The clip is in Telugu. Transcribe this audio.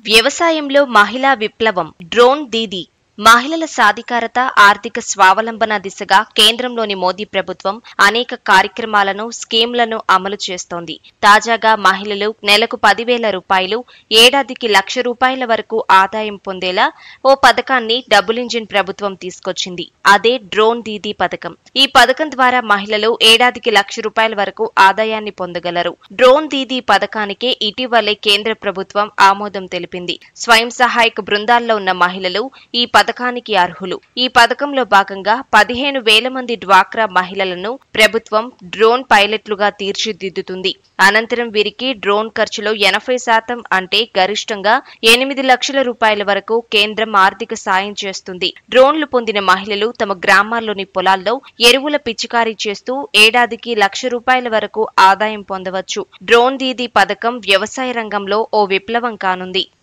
వ్యవసాయంలో మహిళా విప్లవం డ్రోన్ దీదీ మహిళల సాధికారత ఆర్థిక స్వావలంబన దిశగా కేంద్రంలోని మోదీ ప్రభుత్వం అనేక కార్యక్రమాలను స్కీంలను అమలు చేస్తోంది తాజాగా మహిళలు నెలకు పదివేల రూపాయలు ఏడాదికి లక్ష రూపాయల వరకు ఆదాయం పొందేలా ఓ పథకాన్ని డబుల్ ఇంజిన్ ప్రభుత్వం తీసుకొచ్చింది అదే డ్రోన్ దీదీ పథకం ఈ పథకం ద్వారా మహిళలు ఏడాదికి లక్ష రూపాయల వరకు ఆదాయాన్ని పొందగలరు డ్రోన్ దీదీ పథకానికే ఇటీవలే కేంద్ర ప్రభుత్వం ఆమోదం తెలిపింది స్వయం సహాయక బృందాల్లో ఉన్న మహిళలు ఈ పథకానికి అర్హులు ఈ పథకంలో భాగంగా పదిహేను వేల మంది డ్వాక్రా మహిళలను ప్రభుత్వం డ్రోన్ పైలట్లుగా తీర్చిదిద్దుతుంది అనంతరం వీరికి డ్రోన్ ఖర్చులో ఎనభై శాతం అంటే గరిష్టంగా ఎనిమిది లక్షల రూపాయల వరకు కేంద్రం ఆర్థిక సాయం చేస్తుంది డ్రోన్లు పొందిన మహిళలు తమ గ్రామాల్లోని పొలాల్లో ఎరువుల పిచికారీ చేస్తూ ఏడాదికి లక్ష రూపాయల వరకు ఆదాయం పొందవచ్చు డ్రోన్ దీదీ పథకం వ్యవసాయ రంగంలో ఓ విప్లవం కానుంది